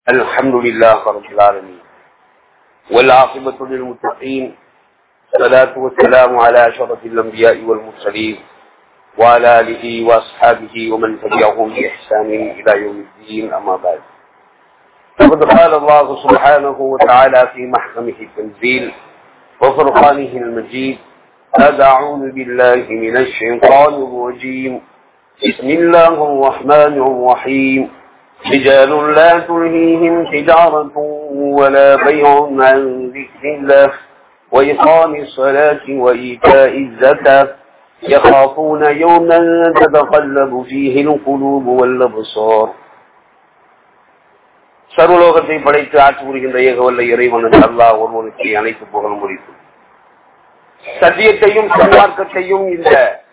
الحمد لله رب العالمين والعاقبة للمتقين الصلاة والسلام على أشرف الأنبياء والمرسلين وعلى آله وأصحابه ومن تبعهم بإحسان إلى يوم الدين أما بعد فقد قال الله سبحانه وتعالى في محكمه التنزيل وفرقانه المجيد بعد أعوذ بالله من الشيطان الرجيم بسم الله الرحمن الرحيم رجال لا تلهيهم تجارة ولا بيع عن ذكر الله وإقام الصلاة وإيتاء الزكاة يخافون يوما تتقلب فيه القلوب والأبصار சர்வலோகத்தை படைத்து ஆட்சி புரிகின்ற ஏகவல்ல இறைவன் அல்லாஹ் ஒருவனுக்கு அனைத்து புகழ் முடித்து சத்தியத்தையும் சன்மார்க்கத்தையும் இந்த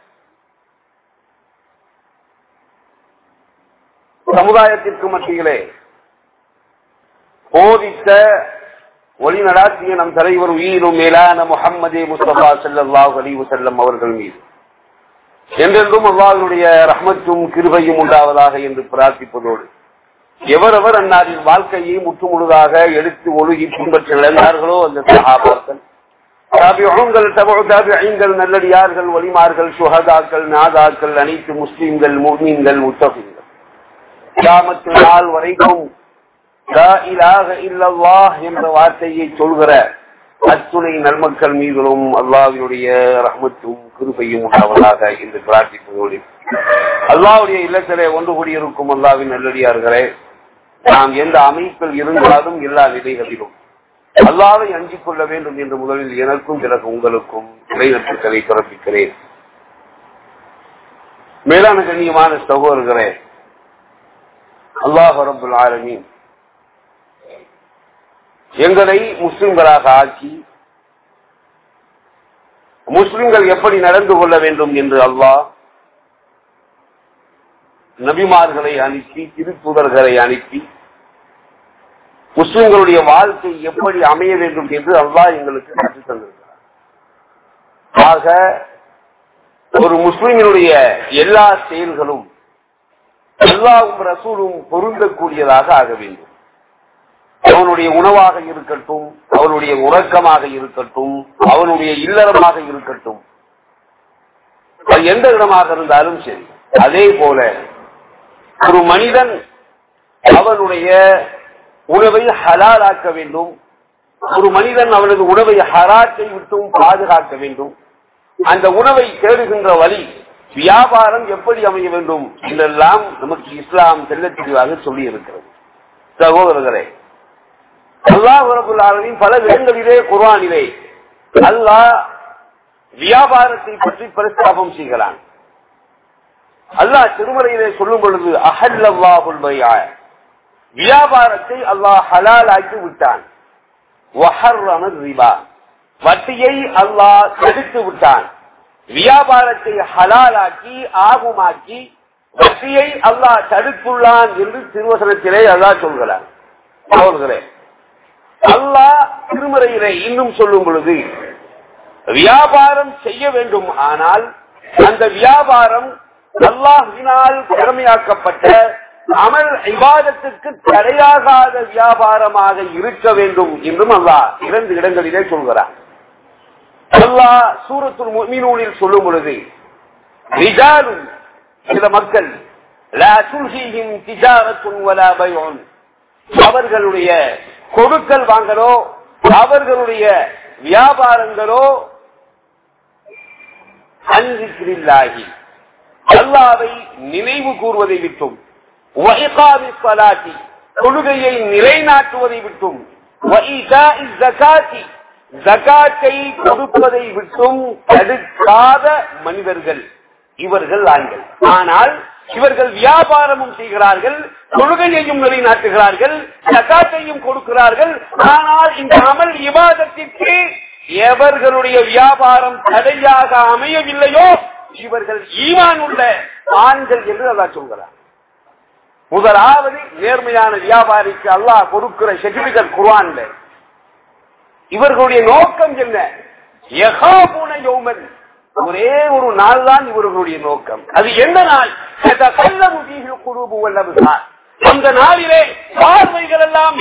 சமுதாயத்திற்கு மத்தியிலே போதித்த ஒளி நடாத்திய நம் தலைவர் உயிரும் மேலான முகம்மதே முஸ்தபா செல்லல்லாஹ் அலி செல்லம் அவர்கள் மீது என்றென்றும் அல்லாஹனுடைய ரஹ்மத்தும் கிருபையும் உண்டாவதாக என்று பிரார்த்திப்பதோடு எவரவர் அன்னாரின் வாழ்க்கையை முற்றுமுழுதாக எடுத்து ஒழுகி பின்பற்றி நடந்தார்களோ அந்த சகாபாக்கள் தாபிகள் தாபிகள் நல்லடியார்கள் வலிமார்கள் சுகதாக்கள் நாதாக்கள் அனைத்து முஸ்லிம்கள் முஸ்லீம்கள் முத்தகங்கள் கிராமத்து நாள் வரைக்கும் என்ற வார்த்தையை சொல்கிற அத்துணை நன்மக்கள் மீதும் அல்லாவினுடைய ரஹ்மத்தும் கிருபையும் உண்டாவதாக என்று பிரார்த்திப்பதோடு அல்லாவுடைய இல்லத்திலே ஒன்று கூடியிருக்கும் அல்லாவின் நல்லடியார்களே நாம் எந்த அமைப்பில் இருந்தாலும் எல்லா நிலைகளிலும் அல்லாவை அஞ்சிக் கொள்ள வேண்டும் என்று முதலில் எனக்கும் பிறகு உங்களுக்கும் இறைநற்றுக்களை பிறப்பிக்கிறேன் மேலான கண்ணியமான சகோதரர்களே அல்லாஹ் ரபுல் ஆலமீன் எங்களை முஸ்லிம்களாக ஆக்கி முஸ்லிம்கள் எப்படி நடந்து கொள்ள வேண்டும் என்று அல்லாஹ் நபிமார்களை அனுப்பி திருத்துதர்களை அனுப்பி முஸ்லிம்களுடைய வாழ்க்கை எப்படி அமைய வேண்டும் என்று அல்லாஹ் எங்களுக்கு கற்றுத் தந்திருக்கிறார் ஆக ஒரு முஸ்லிமினுடைய எல்லா செயல்களும் அல்லாவும் ரசூலும் பொருந்தக்கூடியதாக ஆக வேண்டும் அவனுடைய உணவாக இருக்கட்டும் அவனுடைய உறக்கமாக இருக்கட்டும் அவனுடைய இல்லறமாக இருக்கட்டும் எந்த இடமாக இருந்தாலும் சரி அதே போல ஒரு மனிதன் அவனுடைய உணவை ஹலாலாக்க வேண்டும் ஒரு மனிதன் அவனது உணவை ஹராட்டை விட்டும் பாதுகாக்க வேண்டும் அந்த உணவை தேடுகின்ற வழி வியாபாரம் எப்படி அமைய வேண்டும் என்றெல்லாம் நமக்கு இஸ்லாம் செல்ல தெளிவாக சொல்லி இருக்கிறது சகோதரர்களே அல்லாஹ் ரபுல்லாவின் பல இடங்களிலே குர்வானிலே அல்லாஹ் வியாபாரத்தை பற்றி பிரஸ்தாபம் செய்கிறான் அல்லாஹ் திருமலையிலே சொல்லும் பொழுது அஹல்லாஹுல் வியாபாரத்தை அல்லாஹ் ஹலாலாக்கி விட்டான் வட்டியை அல்லாஹ் தடுத்து விட்டான் வியாபாரத்தை ஹலாலாக்கி ஆகுமாக்கி வட்டியை அல்லாஹ் தடுத்துள்ளான் என்று திருவசனத்திலே அல்லாஹ் சொல்கிறான் அவர்களே அல்லாஹ் திருமறையிலே இன்னும் சொல்லும் பொழுது வியாபாரம் செய்ய வேண்டும் ஆனால் அந்த வியாபாரம் அல்லாஹினால் திறமையாக்கப்பட்ட அமல் இவாதத்துக்கு தடையாகாத வியாபாரமாக இருக்க வேண்டும் என்றும் அல்லாஹ் இரண்டு இடங்களிலே சொல்கிறார் அல்லாஹ் சூரத்துல் மீனூனில் சொல்லும் பொழுது ரிஜாலும் சில மக்கள் அவர்களுடைய கொடுக்கல் வாங்கலோ அவர்களுடைய வியாபாரங்களோ அன்றில்லாகி அல்லாவை நினைவு கூறுவதை விட்டும் தொழுகையை நிலைநாட்டுவதை விட்டும் ஜகாத்தை கொடுப்பதை விட்டும் தடுக்காத மனிதர்கள் இவர்கள் ஆண்கள் ஆனால் இவர்கள் வியாபாரமும் செய்கிறார்கள் தொழுகையையும் நிலைநாட்டுகிறார்கள் ஜகாத்தையும் கொடுக்கிறார்கள் ஆனால் இந்த அமல் விவாதத்திற்கு எவர்களுடைய வியாபாரம் தடையாக அமையவில்லையோ இவர்கள் ஈமான் உள்ள ஆண்கள் என்று அல்லா சொல்கிறார் முதலாவது நேர்மையான வியாபாரிக்கு அல்லாஹ் கொடுக்கிற சர்டிபிகேட் குர்வான்ல இவர்களுடைய நோக்கம் என்ன யகாபுன யோமன் ஒரே ஒரு நாள் தான் இவர்களுடைய நோக்கம் அது எந்த நாள் குழுபு வல்லபுதான் அந்த நாளிலே பார்வைகள் எல்லாம்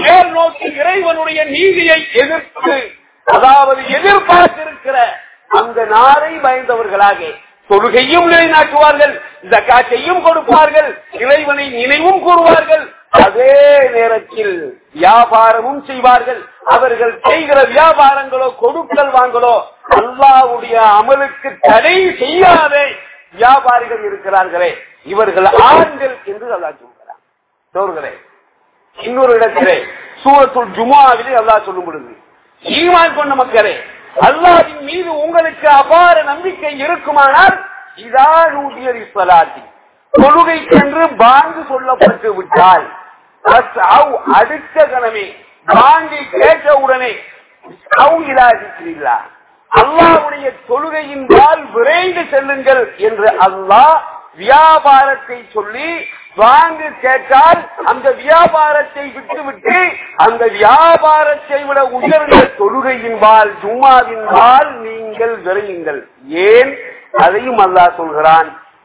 இறைவனுடைய நீதியை எதிர்த்து அதாவது எதிர்பார்த்திருக்கிற அந்த நாளை பயந்தவர்களாக தொழுகையும் நிலைநாட்டுவார்கள் ஜக்காத்தையும் கொடுப்பார்கள் இறைவனை நினைவும் கூறுவார்கள் அதே நேரத்தில் வியாபாரமும் செய்வார்கள் அவர்கள் செய்கிற வியாபாரங்களோ கொடுக்கல் வாங்கலோ அல்லாவுடைய அமலுக்கு தடை செய்யாதே வியாபாரிகள் இருக்கிறார்களே இவர்கள் ஆண்கள் என்று அல்லா சொல்கிறார் சோர்களே இன்னொரு இடத்திலே சூரத்துள் ஜுமாவிலே அல்லாஹ் சொல்லும் பொழுது ஈமான் கொண்ட மக்களே அல்லாவின் மீது உங்களுக்கு அபார நம்பிக்கை இருக்குமானால் இதானூதியர் இஸ்வலாத்தி தொழுகை சென்று பாங்கு சொல்லப்பட்டு விட்டால் அடுத்த கணமே பாங்கி கேட்டவுடனே அல்லாவுடைய தொழுகையின் பால் விரைந்து செல்லுங்கள் என்று அல்லாஹ் வியாபாரத்தை சொல்லி வாங்கு கேட்டால் அந்த வியாபாரத்தை விட்டுவிட்டு அந்த வியாபாரத்தை விட உயர்ந்த தொழுகையின் பால் ஜும்மாவின் பால் நீங்கள் விரையுங்கள் ஏன் அதையும் அல்லாஹ் சொல்கிறான்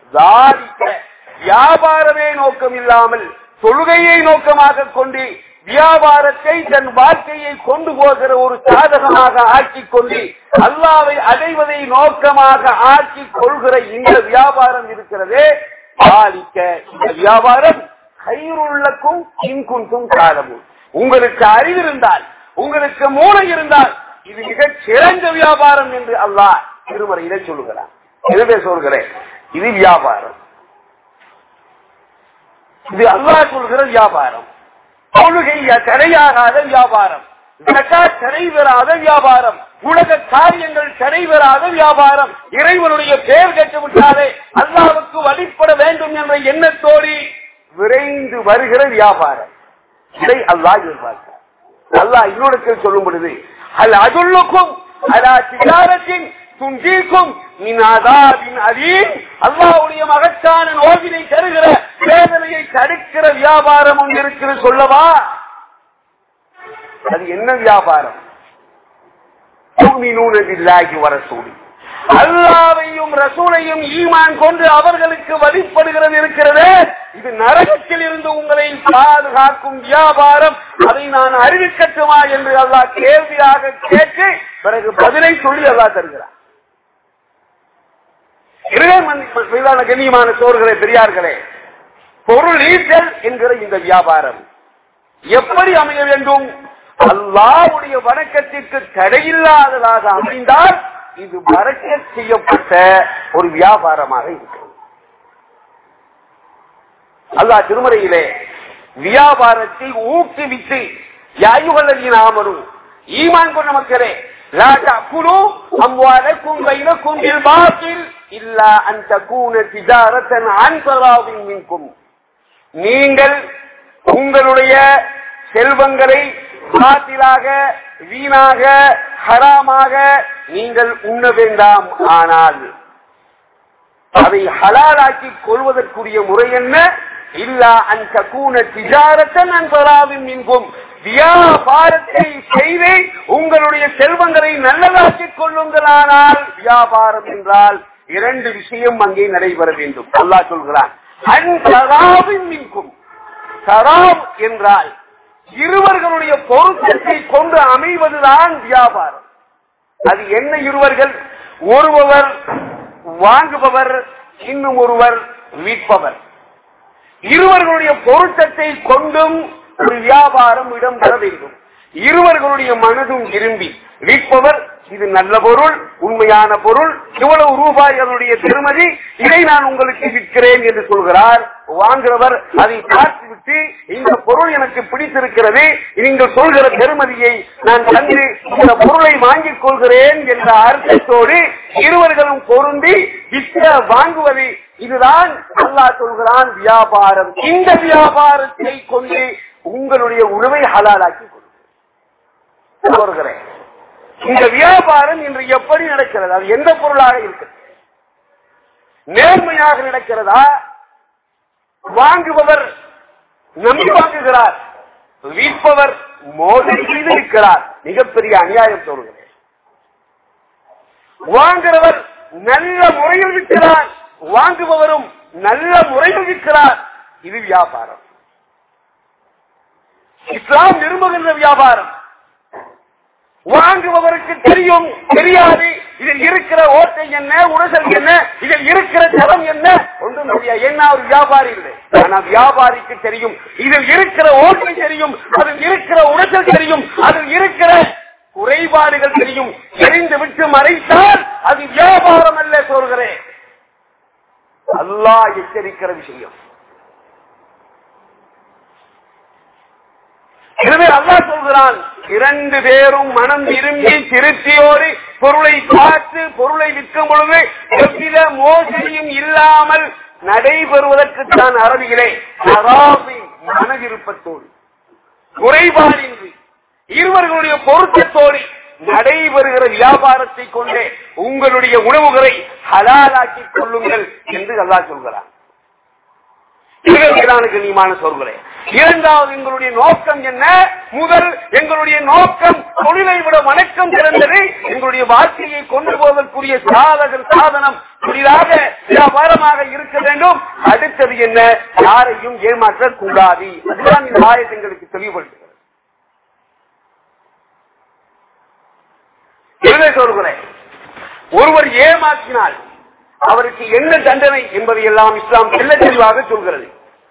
வியாபாரமே நோக்கம் இல்லாமல் தொழுகையை நோக்கமாக கொண்டு வியாபாரத்தை தன் வாழ்க்கையை கொண்டு போகிற ஒரு சாதகமாக ஆக்கிக் கொண்டு அல்லாவை அடைவதை நோக்கமாக ஆக்கிக் கொள்கிற இந்த வியாபாரம் இருக்கிறதே பாலிக்க இந்த வியாபாரம் கயிறுள்ளக்கும் இன்குன்றும் காலமும் உங்களுக்கு அறிவிருந்தால் உங்களுக்கு மூளை இருந்தால் இது மிகச் சிறந்த வியாபாரம் என்று அல்லாஹ் திருமறையிலே சொல்லுகிறார் எனவே சொல்கிறேன் இது வியாபாரம் இது அல்லாஹ் சொல்கிற வியாபாரம் தொழுகை தடையாகாத வியாபாரம் தடை பெறாத வியாபாரம் உலக காரியங்கள் தடை பெறாத வியாபாரம் இறைவனுடைய பெயர் கேட்டுவிட்டாலே அல்லாவுக்கு வழிபட வேண்டும் என்ற எண்ணத்தோடு விரைந்து வருகிற வியாபாரம் இதை அல்லாஹ் எதிர்பார்க்கிறார் அல்லாஹ் இன்னொரு சொல்லும் பொழுது அல்ல அதுள்ளுக்கும் அலா சிகாரத்தின் துண்டிக்கும் அல்லாவுடைய மகத்தான நோவினை தருகிற வேதனையை தடுக்கிற வியாபாரம் ஒன்று இருக்கிறது சொல்லவா அது என்ன வியாபாரம் வரசூடி அல்லாவையும் ரசூலையும் ஈமான் கொண்டு அவர்களுக்கு வழிபடுகிறது இருக்கிறது இது நரகத்தில் இருந்து உங்களை பாதுகாக்கும் வியாபாரம் அதை நான் அறிவிக்கட்டுமா என்று அல்லாஹ் கேள்வியாக கேட்டு பிறகு பதிலை சொல்லி அல்லாஹ் தருகிறார் மீதான கண்ணியமான சோர்களே பெரியார்களே பொருள் ஈட்டல் என்கிற இந்த வியாபாரம் எப்படி அமைய வேண்டும் அல்லாவுடைய வணக்கத்திற்கு தடையில்லாததாக அமைந்தால் இது மறைக்க செய்யப்பட்ட ஒரு வியாபாரமாக இருக்கிறது அல்லாஹ் திருமறையிலே வியாபாரத்தை ஊக்குவித்து யாயுகலின் ஆமரும் ஈமான் கொண்ட மக்களே لا تأكلوا أموالكم بينكم بالباطل إلا أن تكون تجارة عن تراض منكم நீங்கள் உங்களுடைய செல்வங்களை பாத்திலாக வீணாக ஹராமாக நீங்கள் உண்ண வேண்டாம் ஆனால் அதை ஹலாலாக்கிக் கொள்வதற்குரிய முறை என்ன இல்லா அந்த கூன திஜாரத்தன் அன்பராவின் மின்கும் வியாபாரத்தை செய்து உங்களுடைய செல்வங்களை நல்லதாக்கிக் கொள்ளுங்களானால் வியாபாரம் என்றால் இரண்டு விஷயம் அங்கே நடைபெற வேண்டும் அல்லாஹ் சொல்கிறான் அன்பராவின் மின்கும் சராப் என்றால் இருவர்களுடைய பொருத்தத்தை கொண்டு அமைவதுதான் வியாபாரம் அது என்ன இருவர்கள் ஒருவர் வாங்குபவர் இன்னும் ஒருவர் விற்பவர் இருவர்களுடைய பொருத்தத்தை கொண்டும் ஒரு வியாபாரம் இடம்பெற வேண்டும் இருவர்களுடைய மனதும் விரும்பி விற்பவர் இது நல்ல பொருள் உண்மையான பொருள் இவ்வளவு ரூபாய் அதனுடைய பெருமதி இதை நான் உங்களுக்கு விற்கிறேன் என்று சொல்கிறார் வாங்குறவர் அதை பார்த்துவிட்டு இந்த பொருள் எனக்கு பிடித்திருக்கிறது நீங்கள் சொல்கிற பெருமதியை நான் தந்து இந்த பொருளை வாங்கிக் கொள்கிறேன் என்ற அர்த்தத்தோடு இருவர்களும் பொருந்தி விற்க வாங்குவது இதுதான் அல்லாஹ் சொல்கிறான் வியாபாரம் இந்த வியாபாரத்தை கொண்டு உங்களுடைய உணவை ஹலாலாக்கி கொடுக்கிறேன் இந்த வியாபாரம் இன்று எப்படி நடக்கிறது அது எந்த பொருளாக இருக்கு நேர்மையாக நடக்கிறதா வாங்குபவர் நம்பி வாங்குகிறார் விற்பவர் மோதல் செய்து இருக்கிறார் மிகப்பெரிய அநியாயம் சொல்கிறேன் வாங்குறவர் நல்ல முறையில் விற்கிறார் வாங்குபவரும் நல்ல முறையில் விற்கிறார் இது வியாபாரம் இஸ்லாம் விரும்புகின்ற வியாபாரம் வாங்குபவருக்கு தெரியும் தெரியாது இதில் இருக்கிற ஓட்டை என்ன உடசல் என்ன இதில் இருக்கிற தரம் என்ன ஒன்றும் தெரியாது என்ன ஒரு வியாபாரி இல்லை ஆனா வியாபாரிக்கு தெரியும் இதில் இருக்கிற ஓட்டை தெரியும் அதில் இருக்கிற உடசல் தெரியும் அதில் இருக்கிற குறைபாடுகள் தெரியும் தெரிந்து விட்டு மறைத்தால் அது வியாபாரம் அல்ல சொல்கிறேன் அல்லாஹ் எச்சரிக்கிற விஷயம் எனவே அல்லாஹ் சொல்கிறான் இரண்டு பேரும் மனம் விரும்பி திருப்தியோடு பொருளை பார்த்து பொருளை விற்கும் பொழுது எவ்வித மோசடியும் இல்லாமல் நடைபெறுவதற்கு தான் அரபிகளே நராசி மன விருப்பத்தோடு குறைபாடின்றி இருவர்களுடைய பொருத்தத்தோடு நடைபெறுகிற வியாபாரத்தை கொண்டே உங்களுடைய உணவுகளை ஹலாலாக்கிக் கொள்ளுங்கள் என்று அல்லாஹ் சொல்கிறார் கண்ணியமான சொல்கிறே இரண்டாவது எங்களுடைய நோக்கம் என்ன முதல் எங்களுடைய நோக்கம் தொழிலை விட வணக்கம் சிறந்தது எங்களுடைய வாழ்க்கையை கொண்டு போவதற்குரிய சாதகர் சாதனம் புதிதாக வியாபாரமாக இருக்க வேண்டும் அடுத்தது என்ன யாரையும் ஏமாற்றக் கூடாது அதுதான் இந்த ஆயத்தை எங்களுக்கு தெளிவுபடுத்துகிறது எனவே சொல்கிறேன் ஒருவர் ஏமாற்றினால் அவருக்கு என்ன தண்டனை என்பதை எல்லாம் இஸ்லாம் தெல்ல தெளிவாக சொல்கிறது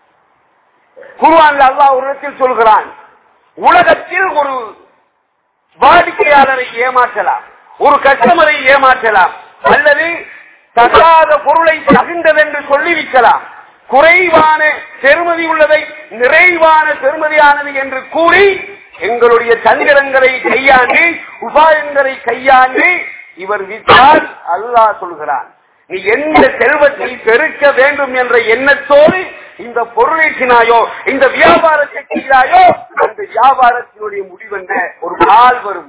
குருவான் அல்லா ஒரு இடத்தில் சொல்கிறான் உலகத்தில் ஒரு வாடிக்கையாளரை ஏமாற்றலாம் ஒரு கஸ்டமரை ஏமாற்றலாம் அல்லது தகாத பொருளை தகுந்ததென்று சொல்லி விற்கலாம் குறைவான பெருமதி உள்ளதை நிறைவான பெருமதியானது என்று கூறி எங்களுடைய தந்திரங்களை கையாண்டு உபாயங்களை கையாண்டு இவர் விற்றால் அல்லாஹ் சொல்கிறான் நீ எந்த செல்வத்தை பெருக்க வேண்டும் என்ற எண்ணத்தோடு இந்த பொருளீட்டினாயோ இந்த வியாபாரத்தை செய்தாயோ அந்த வியாபாரத்தினுடைய முடிவென்ன ஒரு நாள் வரும்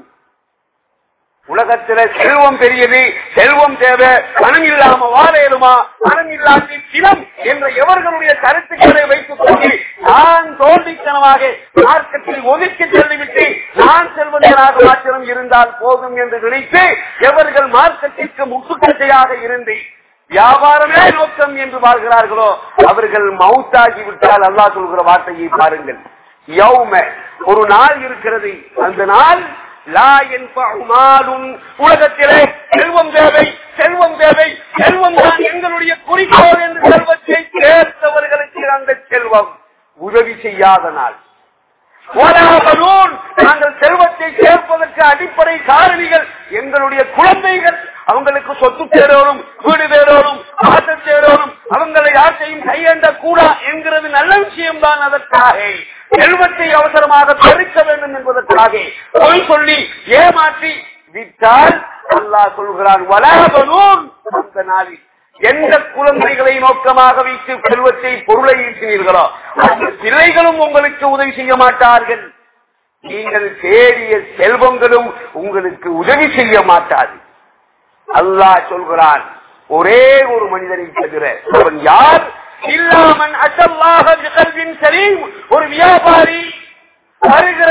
உலகத்துல செல்வம் பெரியது செல்வம் தேவை பணம் இல்லாம வாழ இயலுமா பணம் இல்லாமல் சினம் என்ற எவர்களுடைய கருத்துக்களை வைத்துக் கொண்டு நான் தோல்வித்தனமாக மார்க்கத்தில் ஒதுக்கி செல்லிவிட்டு நான் செல்வந்தனாக மாத்திரம் இருந்தால் போதும் என்று நினைத்து எவர்கள் மார்க்கத்திற்கு முட்டுக்கட்டையாக இருந்து வியாபாரமே நோக்கம் என்று வாழ்கிறார்களோ அவர்கள் மவுத்தாகி விட்டால் அல்லாஹ் சொல்கிற வார்த்தையை பாருங்கள் யௌம ஒரு நாள் இருக்கிறது அந்த நாள் லா என்பது மாலும் உலகத்திலே செல்வம் தேவை செல்வம் தேவை செல்வம் தான் எங்களுடைய குறிக்கோள் என்று செல்வத்தை சேர்த்தவர்களுக்கு அந்த செல்வம் உதவி செய்யாத நாள் ஓலாபலூன் நாங்கள் செல்வத்தை சேர்ப்பதற்கு அடிப்படை காரணிகள் எங்களுடைய குழந்தைகள் அவங்களுக்கு சொத்து தேரோடும் வீடு தேரோடும் ஆட்டம் தேரோடும் அவங்களை யார்த்தையும் கையேண்ட கூடா என்கிறது நல்ல விஷயம் தான் அதற்காக செல்வத்தை அவசரமாக பெருக்க வேண்டும் என்பதற்காக பொய் சொல்லி ஏமாற்றி விட்டால் அல்லாஹ் சொல்கிறான் வலாபலூன் அந்த நாளில் எந்த குழந்தைகளை நோக்கமாக வைத்து செல்வத்தை பொருளை ஈட்டினீர்களோ அந்த பிள்ளைகளும் உங்களுக்கு உதவி செய்ய மாட்டார்கள் நீங்கள் தேடிய செல்வங்களும் உங்களுக்கு உதவி செய்ய மாட்டாது அல்லாஹ் சொல்கிறான் ஒரே ஒரு மனிதனை தவிர அவன் யார் இல்லாமன் அசல்லாக கல்வின் சரி ஒரு வியாபாரி வருகிற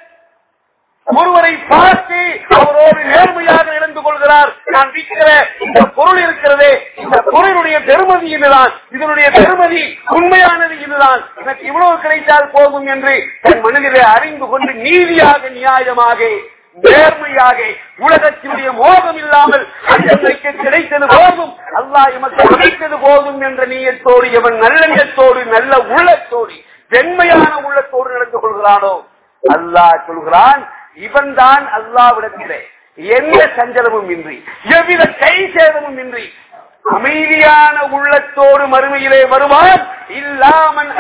ஒருவரை பார்த்து அவரோடு நேர்மையாக நடந்து கொள்கிறார் நான் விற்கிற இந்த பொருள் இருக்கிறதே இந்த பொருளுடைய பெருமதி இதுதான் இதனுடைய பெருமதி உண்மையானது இதுதான் எனக்கு இவ்வளவு கிடைத்தால் போதும் என்று தன் மனதிலே அறிந்து கொண்டு நீதியாக நியாயமாக நேர்மையாக உலகத்தினுடைய மோகம் இல்லாமல் அன்றைக்கு கிடைத்தது போதும் அல்லாஹ் எமக்கு அமைத்தது போதும் என்ற நீயத்தோடு எவன் நல்லெண்ணத்தோடு நல்ல உள்ளத்தோடு வெண்மையான உள்ளத்தோடு நடந்து கொள்கிறானோ அல்லாஹ் சொல்கிறான் இவன் தான் அல்லாவிடத்திலே எந்த சஞ்சலமும் இன்றி எவ்வித கை சேதமும் இன்றி அமைதியான உள்ளத்தோடு மறுமையிலே வருவான் இல்லாமன்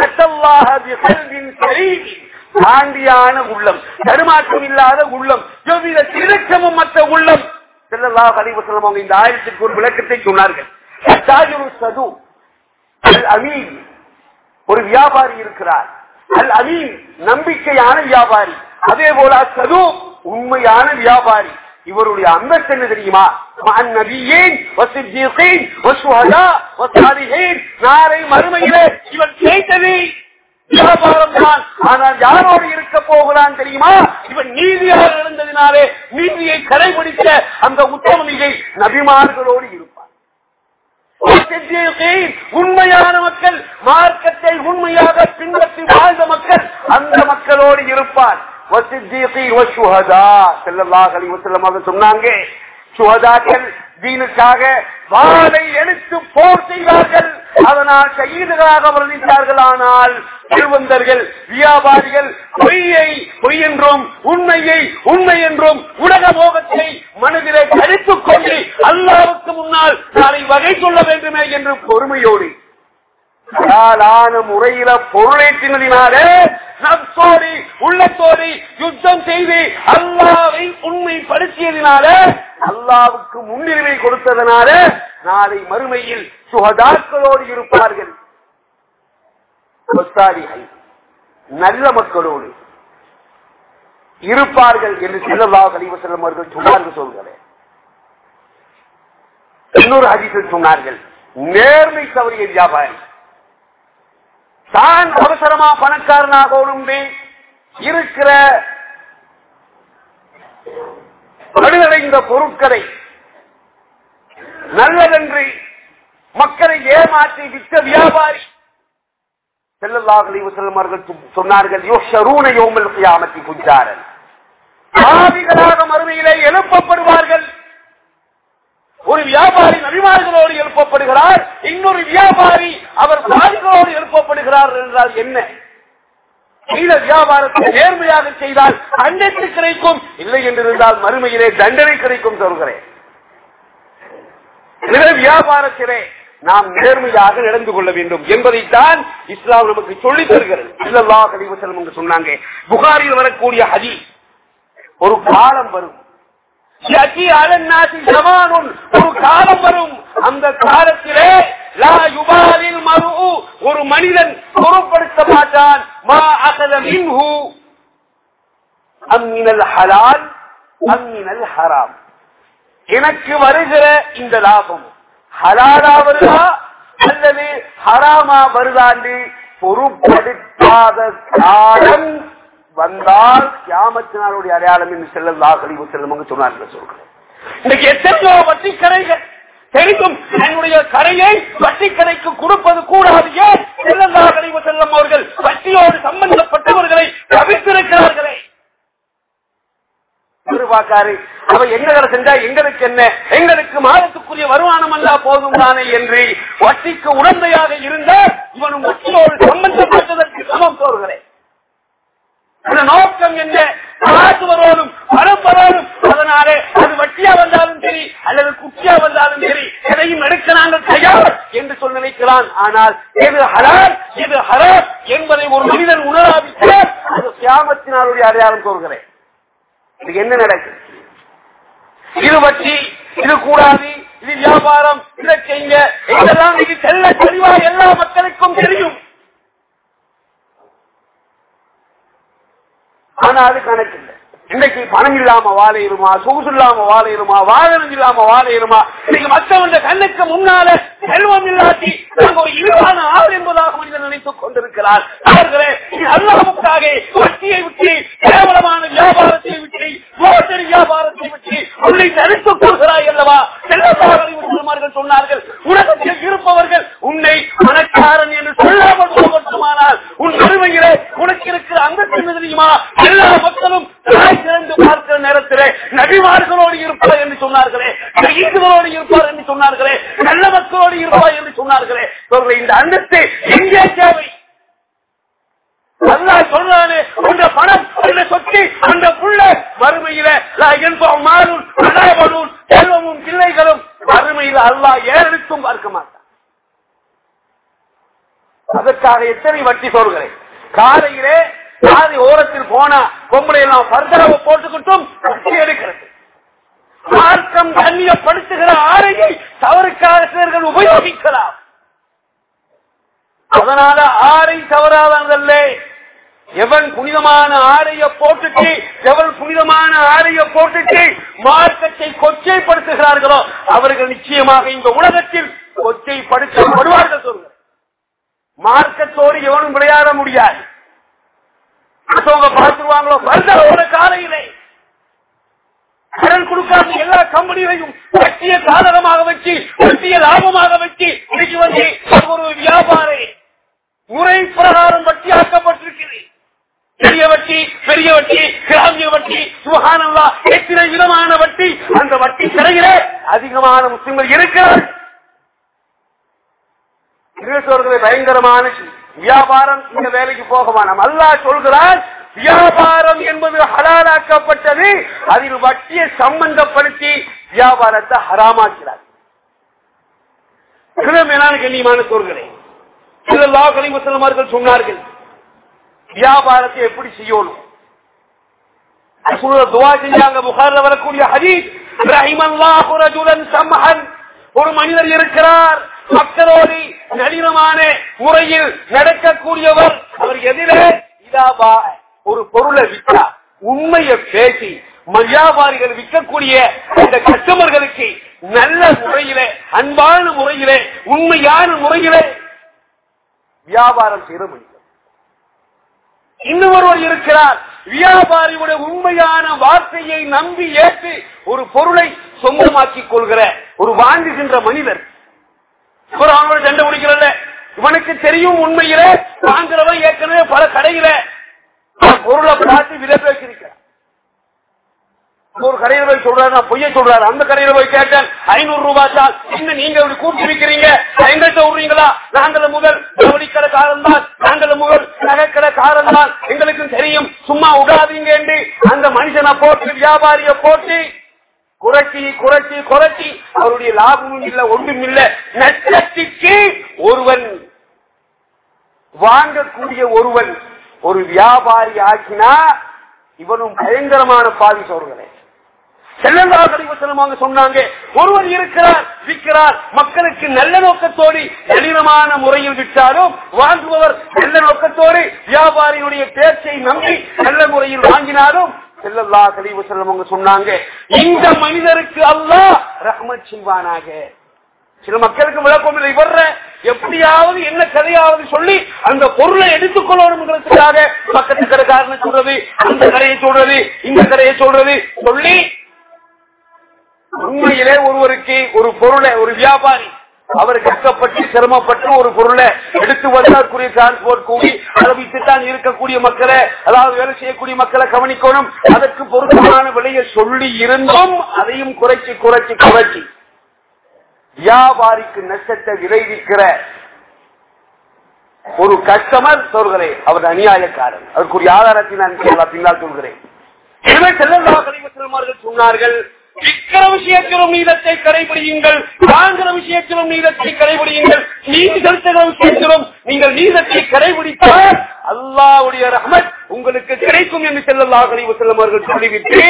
தாண்டியான உள்ளம் தருமாற்றம் இல்லாத உள்ளம் எவ்வித திருச்சமும் மற்ற உள்ளம் செல்லல்லா கலிவசலம் அவங்க இந்த ஆயிரத்திற்கு ஒரு விளக்கத்தை சொன்னார்கள் சது அல் அமீன் ஒரு வியாபாரி இருக்கிறார் அல் அமீன் நம்பிக்கையான வியாபாரி அதே போல சது உண்மையான வியாபாரி இவருடைய அந்தஸ்து என்ன தெரியுமா நாளை மறுமையிலே இவன் கேட்டது வியாபாரம் தான் ஆனால் யாரோடு இருக்க போகிறான் தெரியுமா இவன் நீதியாக இருந்ததினாலே நீதியை கடைபிடித்த அந்த உத்தமனிகை நபிமார்களோடு இருப்பான் உண்மையான மக்கள் மார்க்கத்தை உண்மையாக பின்பற்றி வாழ்ந்த மக்கள் அந்த மக்களோடு இருப்பார் வசித்தீகீன் வசுஹதா ஸல்லல்லாஹு அலைஹி வஸல்லம் அவர்கள் சொன்னாங்க சுஹதாக்கள் தீனுக்காக வாளை எடுத்து போர் செய்வார்கள் அதனால் கையீடுகளாக வர்ணித்தார்கள் ஆனால் செல்வந்தர்கள் வியாபாரிகள் பொய்யை பொய் என்றும் உண்மையை உண்மை என்றும் உலக மோகத்தை மனதிலே கழித்துக் கொண்டு அல்லாவுக்கு முன்னால் நாளை வகை சொல்ல வேண்டுமே என்று பொறுமையோடு ஹலாலான முறையில பொருளேற்றினதினாலே நப்சோடி உள்ளத்தோடி யுத்தம் செய்து அல்லாவை உண்மைப்படுத்தியதினால அல்லாவுக்கு முன்னுரிமை கொடுத்ததனால நாளை மறுமையில் சுகதாக்களோடு இருப்பார்கள் ஒத்தாரிகள் நல்ல மக்களோடு இருப்பார்கள் என்று செல்லல்லா கலிவசல்லம் அவர்கள் சொன்னார்கள் சொல்கிறேன் இன்னொரு ஹதீஸில் சொன்னார்கள் நேர்மை தவறிய வியாபாரி தான் அவசரமா பணக்காரனாக ஒழுங்கு இருக்கிற பழுதடைந்த பொருட்களை நல்லதென்று மக்களை ஏமாற்றி விற்ற வியாபாரி செல்லல்லாஹலி அவர்கள் சொன்னார்கள் யோஷரூன யோமல் கியாமத்தி புஞ்சாரன் பாவிகளாக மறுமையிலே எழுப்பப்படுவார்கள் ஒரு வியாபாரி நபிமார்களோடு எழுப்பப்படுகிறார் இன்னொரு வியாபாரி அவர் பாதிகளோடு எழுப்பப்படுகிறார் என்றால் என்ன செய்த வியாபாரத்தை நேர்மையாக செய்தால் அன்றைக்கு கிடைக்கும் இல்லை என்றிருந்தால் மறுமையிலே தண்டனை கிடைக்கும் சொல்கிறேன் எனவே வியாபாரத்திலே நாம் நேர்மையாக நடந்து கொள்ள வேண்டும் என்பதைத்தான் இஸ்லாம் நமக்கு சொல்லித் தருகிறது இல்லல்லா கலிவசலம் என்று சொன்னாங்க புகாரில் வரக்கூடிய ஹதி ஒரு காலம் வரும் ஒரு காலம் வரும் அந்த காலத்திலே ஒரு மனிதன் பொருட்படுத்த மாட்டான் மா அகல மின்ஹு அம்மினல் ஹலால் அம்மினல் ஹராம் எனக்கு வருகிற இந்த லாபம் ஹலாலா வருதா அல்லது ஹராமா வருதாண்டு பொருட்படுத்தாத காலம் வந்தால் கியாமத்தினாருடைய அடையாளம் என்று செல்லல்லா கழிவு செல்லும் சொன்னார்கள் சொல்கிறேன் இன்னைக்கு எத்தனையோ வட்டி கரைகள் தெரிந்தும் என்னுடைய கரையை வட்டி கரைக்கு கொடுப்பது கூடாது ஏன் செல்லல்லா கழிவு செல்லும் அவர்கள் வட்டியோடு சம்பந்தப்பட்டவர்களை தவிர்த்திருக்கிறார்களே பார்க்காரு அவ எங்களை செஞ்சா எங்களுக்கு என்ன எங்களுக்கு மாதத்துக்குரிய வருமானம் அல்ல போதும் தானே என்று வட்டிக்கு உடந்தையாக இருந்தால் இவனும் வட்டியோடு சம்பந்தப்பட்டதற்கு சமம் கோருகிறேன் அந்த நோக்கம் என்ன காசு வரோடும் பணம் வரோடும் அதனாலே அது வட்டியா வந்தாலும் சரி அல்லது குட்டியா வந்தாலும் சரி எதையும் எடுக்க நாங்கள் தயார் என்று சொல்ல நினைக்கிறான் ஆனால் எது ஹலால் எது ஹராம் என்பதை ஒரு மனிதன் உணராவிட்டால் அது சியாமத்தினாருடைய அடையாளம் சொல்கிறேன் இது என்ன நடக்குது இது வட்டி இது கூடாது இது வியாபாரம் இதை செய்ய இதெல்லாம் இது செல்ல தெளிவா எல்லா மக்களுக்கும் தெரியும் ஆனா அது கணக்கு இல்லை இன்னைக்கு பணம் இல்லாம வாழையிருமா சொகுசு இல்லாம வாழையிருமா வாகனம் இல்லாம வாழையிருமா இன்னைக்கு மற்றவங்க கண்ணுக்கு முன்னால செல்வம் இல்லாட்டி நாங்க ஒரு இழிவான ஆள் என்பதாக மனிதன் நினைத்துக் கொண்டிருக்கிறார் அவர்களே அல்லாவுக்காக வட்டியை விட்டு கேவலமான வியாபாரத்தை விட்டு மோசடி வியாபாரத்தை விட்டு உன்னை தடுத்துக் கொள்கிறாய் அல்லவா செல்லப்பார்கள் சொன்னார்கள் உலகத்தில் இருப்பவர்கள் உன்னை பணக்காரன் என்று சொல்லாமல் போகட்டுமானால் உன் பெருமையிலே உனக்கு இருக்கிற அந்தஸ்து தெரியுமா எல்லா மக்களும் தாய் திறந்து பார்க்கிற நேரத்திலே நபிமார்களோடு இருப்பார் என்று சொன்னார்களே ஈடுகளோடு இருப்பார் என்று சொன்னார்களே நல்ல மக்களோடு இருப்பார் என்று சொன்னார்களே இந்த அந்தஸ்து எங்கே தேவை அல்லா சொல்றானே அந்த பணம் அந்த சொத்து அந்த புள்ள மறுமையில மாறும் அனாவலும் செல்வமும் பிள்ளைகளும் மறுமையில அல்லா ஏறெடுத்தும் பார்க்க மாட்டான் அதற்காக எத்தனை வட்டி சொல்கிறேன் காலையிலே பாதி ஓரத்தில் போனா பொம்பளை எல்லாம் பர்தரவை போட்டுக்கிட்டும் வட்டி எடுக்கிறது மார்க்கம் கண்ணியப்படுத்துகிற ஆடையை தவறுக்காக சிலர்கள் உபயோகிக்கலாம் அதனால ஆடை தவறாதல்ல எவன் புனிதமான ஆடைய போட்டுட்டு எவன் புனிதமான ஆடைய போட்டுட்டு மார்க்கத்தை கொச்சைப்படுத்துகிறார்களோ அவர்கள் நிச்சயமாக இந்த உலகத்தில் கொச்சைப்படுத்தப்படுவார்கள் சொல்லுங்க மார்க்கத்தோடு எவனும் விளையாட முடியாது மற்றவங்க பார்த்துருவாங்களோ வருதோட காலையிலே கடன் கொடுக்காத எல்லா கம்பெனிகளையும் வட்டிய சாதகமாக வச்சு வட்டிய லாபமாக வச்சு இன்னைக்கு வந்து ஒரு வியாபாரி முறை பிரகாரம் வட்டியாக்கப்பட்டிருக்கிறது பெரிய வட்டி பெரிய வட்டி கிராமிய வட்டி சுகானல்லா எத்தனை விதமான வட்டி அந்த வட்டி கடையிலே அதிகமான முஸ்லிம்கள் இருக்கிறார் கிரீஸ்வரர்களை பயங்கரமான செய்தி. வியாபாரம் இந்த வேலைக்கு போக வேணாம் அல்லாஹ் சொல்கிறார் வியாபாரம் என்பது ஹலாலாக்கப்பட்டது அதில் வட்டியை சம்பந்தப்படுத்தி வியாபாரத்தை ஹராமாக்கிறார் மேலான கண்ணியமான சோர்களே இதெல்லா கலிமுசலமார்கள் சொன்னார்கள் வியாபாரத்தை எப்படி செய்யணும் ரசூலுல்லாஹ் துவா செஞ்சாங்க புகார்ல வரக்கூடிய ஹதீஸ் ரஹிமல்லாஹு ரஜுலன் சம்ஹன் ஒரு மனிதர் இருக்கிறார் மக்களோடு நளினமான முறையில் நடக்கக்கூடியவர் அவர் எதிரே இதாபா ஒரு பொருளை விற்றா உண்மையை பேசி வியாபாரிகள் விற்கக்கூடிய இந்த கஸ்டமர்களுக்கு நல்ல முறையிலே அன்பான முறையிலே உண்மையான முறையிலே வியாபாரம் செய்த மனிதர் இன்னும் ஒருவர் இருக்கிறார் வியாபாரியுடைய உண்மையான வார்த்தையை நம்பி ஏற்று ஒரு பொருளை சொந்தமாக்கிக் கொள்கிற ஒரு வாங்குகின்ற மனிதர் ஒரு அவனோட சண்டை முடிக்கிறல்ல இவனுக்கு தெரியும் உண்மையில வாங்குறவன் ஏற்கனவே பல கடையில பொருளை பார்த்து விலை பேசியிருக்கிறான் ஒரு கடையில போய் சொல்றாரு நான் பொய்ய சொல்றாரு அந்த கடையில போய் கேட்டேன் ஐநூறு ரூபாய் தான் என்ன நீங்க இப்படி கூட்டி விற்கிறீங்க எங்கள்கிட்ட விடுறீங்களா நாங்கள முதல் ஜவுளிக்கடைக்காரன் தான் நாங்கள முதல் நகைக்கடைக்காரன் தான் எங்களுக்கும் தெரியும் சும்மா விடாதீங்க என்று அந்த மனுஷனை போட்டு வியாபாரிய போட்டு குறைச்சி குறைச்சி குறைச்சி அவருடைய லாபமும் இல்ல ஒன்றும் இல்ல நட்சத்திற்கு ஒருவன் வாங்கக்கூடிய ஒருவன் ஒரு வியாபாரி ஆக்கினா இவனும் பயங்கரமான பாதி சோர்களே செல்லந்தாங்க சொன்னாங்க ஒருவர் இருக்கிறார் விற்கிறார் மக்களுக்கு நல்ல நோக்கத்தோடு நளினமான முறையில் விற்றாலும் வாங்குபவர் நல்ல நோக்கத்தோடு வியாபாரியுடைய பேச்சை நம்பி நல்ல முறையில் வாங்கினாலும் செல்லல்லா கழிவு செல்லவங்க சொன்னாங்க இந்த மனிதருக்கு அல்லாஹ் ரஹ்மத் செய்வானாக சில மக்களுக்கு விளக்கம் இல்லை வர்ற எப்படியாவது என்ன கதையாவது சொல்லி அந்த பொருளை எடுத்துக்கொள்ளணுங்கிறதுக்காக பக்கத்து கடைக்காரனை சொல்றது அந்த கடையை சொல்றது இந்த கடையை சொல்றது சொல்லி உண்மையிலே ஒருவருக்கு ஒரு பொருளை ஒரு வியாபாரி அவர் கஷ்டப்பட்டு சிரமப்பட்டு ஒரு பொருளை எடுத்து வந்தாற்குரிய டிரான்ஸ்போர்ட் கூடி அதை விட்டுத்தான் இருக்கக்கூடிய மக்களை அதாவது வேலை செய்யக்கூடிய மக்களை கவனிக்கணும் அதற்கு பொருத்தமான விலையை சொல்லி இருந்தும் அதையும் குறைச்சி குறைச்சி குறைச்சி வியாபாரிக்கு நஷ்டத்தை விளைவிக்கிற ஒரு கஸ்டமர் சொல்கிறேன் அவர் அநியாயக்காரன் அதற்குரிய ஆதாரத்தை நான் பின்னால் சொல்கிறேன் எனவே செல்லமார்கள் சொன்னார்கள் விற்கிற விஷயத்திலும் நீதத்தை கடைபிடியுங்கள் வாங்குற விஷயத்திலும் நீதத்தை கடைபிடியுங்கள் நீதி செலுத்துகிற விஷயத்திலும் நீங்கள் நீதத்தை கடைபிடித்தால் அல்லாவுடைய ரஹமத் உங்களுக்கு கிடைக்கும் என்று செல்லல்லா கழிவு செல்லவர்கள் சொல்லிவிட்டு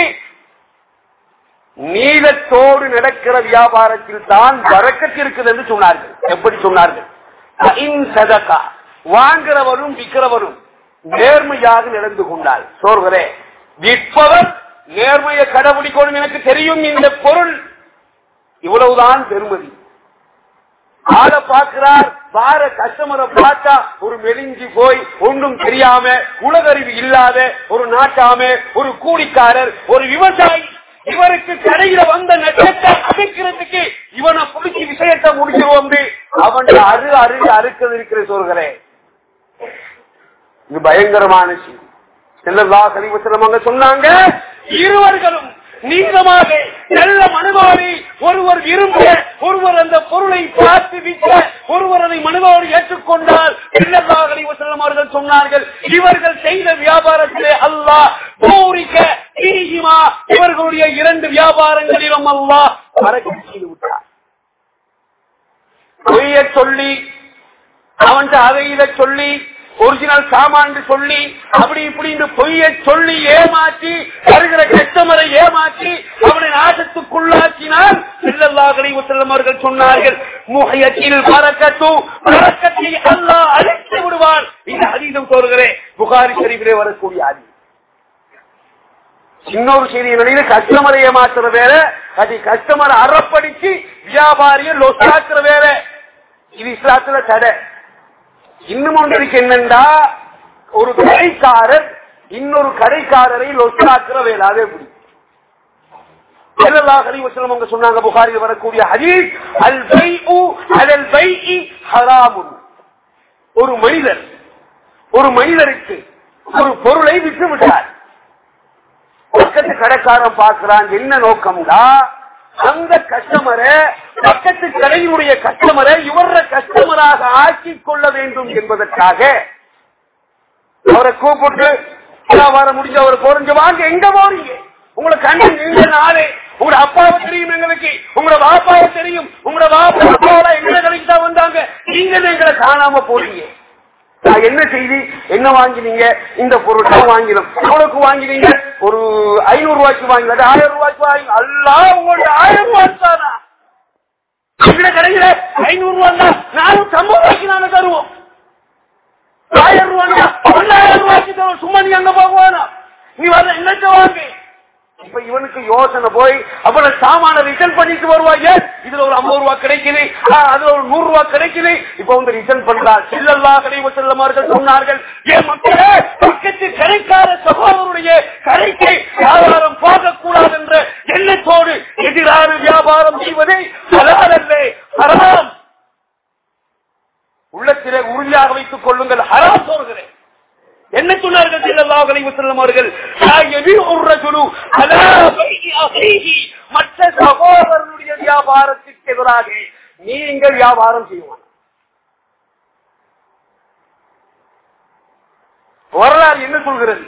நீதத்தோடு நடக்கிற வியாபாரத்தில் தான் வரக்கத்து இருக்குது என்று சொன்னார்கள் எப்படி சொன்னார்கள் சதகா வாங்குறவரும் விற்கிறவரும் நேர்மையாக நடந்து கொண்டால் சோர்களே விற்பவர் நேர்மையை கடைபிடிக்கணும் எனக்கு தெரியும் இந்த பொருள் இவ்வளவுதான் பெருமதி ஆளை பார்க்கிறார் வார கஸ்டமரை பார்த்தா ஒரு மெலிஞ்சி போய் ஒன்றும் தெரியாம உலகறிவு இல்லாத ஒரு நாட்டாம ஒரு கூலிக்காரர் ஒரு விவசாயி இவருக்கு கடையில வந்த நட்சத்தை அமைக்கிறதுக்கு இவனை புடிச்சு விஷயத்தை முடிச்சிருவோம் அவன் அரு அரு அறுக்கிறது இருக்கிற சொல்கிறேன் இது பயங்கரமான செய்தி செல்லல்லா கலிவசலம் அங்க சொன்னாங்க இருவர்களும் நீளமாக நல்ல மனுவாரி ஒருவர் விரும்ப ஒருவர் அந்த பொருளை பார்த்து விற்க ஒருவர் அதை மனுவாரி ஏற்றுக்கொண்டால் செல்லல்லா கலிவசலம் அவர்கள் சொன்னார்கள் இவர்கள் செய்த வியாபாரத்திலே அல்லாஹ் பூரிக்க தீகிமா இவர்களுடைய இரண்டு வியாபாரங்களிலும் அல்லாஹ் மறக்க செய்து விட்டார் பொய்ய சொல்லி அவன் அதை இதை சொல்லி ஒரிஜினல் சாமான் சொல்லி அப்படி இப்படி பொய்ய சொல்லி ஏமாற்றி வருகிற கஸ்டமரை ஏமாற்றி அவனை நாசத்துக்குள்ளாக்கினால் செல்லல்லாஹலை செல்லும் அவர்கள் சொன்னார்கள் முகையத்தில் பறக்கத்து பறக்கத்தை அல்லா அழித்து விடுவான் இந்த அதீதம் தோறுகிறேன் புகாரி சரிவிலே வரக்கூடிய அதி இன்னொரு செய்தி நிலையில கஸ்டமரை ஏமாத்துற வேற அது கஸ்டமரை அறப்படிச்சு வியாபாரியை லொசாக்குற வேற இது இஸ்லாத்துல தடை இன்னும் ஒன்று இருக்கு என்னண்டா ஒரு கடைக்காரர் இன்னொரு கடைக்காரரை லொசாக்குற வேலை அதே எப்படி சொன்னாங்க புகாரில் வரக்கூடிய ஹதீஸ் அல் அல் ஹராமுன் ஒரு மனிதர் ஒரு மனிதருக்கு ஒரு பொருளை விற்று விட்டார் பக்கத்து கடைக்காரன் பார்க்கிறான் என்ன நோக்கம்டா அந்த கஸ்டமரை பக்கத்து கடையினுடைய கஸ்டமரை இவர கஸ்டமராக ஆக்கிக் கொள்ள வேண்டும் என்பதற்காக அவரை கூப்பிட்டு வியாபாரம் முடிஞ்ச அவர் பொறிஞ்சு வாங்க எங்க போறீங்க உங்களை கண்டு நீங்க நாளே உங்களோட அப்பாவை தெரியும் எங்களுக்கு உங்களோட பாப்பாவை தெரியும் உங்களோட பாப்பா அப்பாவோட எங்களை கடைக்கு தான் வந்தாங்க நீங்க எங்களை காணாம போறீங்க நான் என்ன செய்தி என்ன வாங்கினீங்க இந்த பொருள் தான் வாங்கினோம் எவ்வளவுக்கு வாங்கினீங்க ஒரு ஐநூறு ரூபாய்க்கு வாங்கினது ஆயிரம் ரூபாய்க்கு வாங்கி அல்லா உங்கள்ட்ட ஆயிரம் ரூபாய் தானா எங்களை கடையில ஐநூறு ரூபாய் தான் நானும் சம்பவம் ரூபாய்க்கு நாங்க தருவோம் ஆயிரம் ரூபாய் பல்லாயிரம் ரூபாய்க்கு தரும் சும்மா நீ அங்க போகுவானா நீ வர என்னத்த வாங்க இப்ப இவனுக்கு யோசனை போய் அவ்வளவு சாமான ரிட்டர்ன் பண்ணிட்டு வருவாங்க இதுல ஒரு ஐம்பது ரூபாய் கிடைக்குது ஆ, அதுல ஒரு நூறு ரூபாய் கிடைக்குது இப்ப வந்து ரிட்டர்ன் பண்றார் செல்லல்லா கடைவ செல்லமார்கள் சொன்னார்கள் ஏன் மக்களே பக்கத்து கடைக்கார சகோதரருடைய கடைக்கு வியாபாரம் போகக்கூடாது என்ற எண்ணத்தோடு எதிரான வியாபாரம் செய்வதை ஹலாலல்லே ஹராம் உள்ளத்திலே உறுதியாக வைத்துக் கொள்ளுங்கள் ஹராம் சொல்கிறேன் என்ன சொன்னார்கள் ஸல்லல்லாஹு அலைஹி வஸல்லம் அவர்கள் லா யபீஉ الرجل அலா பைஇ அஹீஹி மற்ற சகோதரனுடைய வியாபாரத்திற்கு எதிராக நீங்கள் வியாபாரம் செய்வான் வரலாறு என்ன சொல்கிறது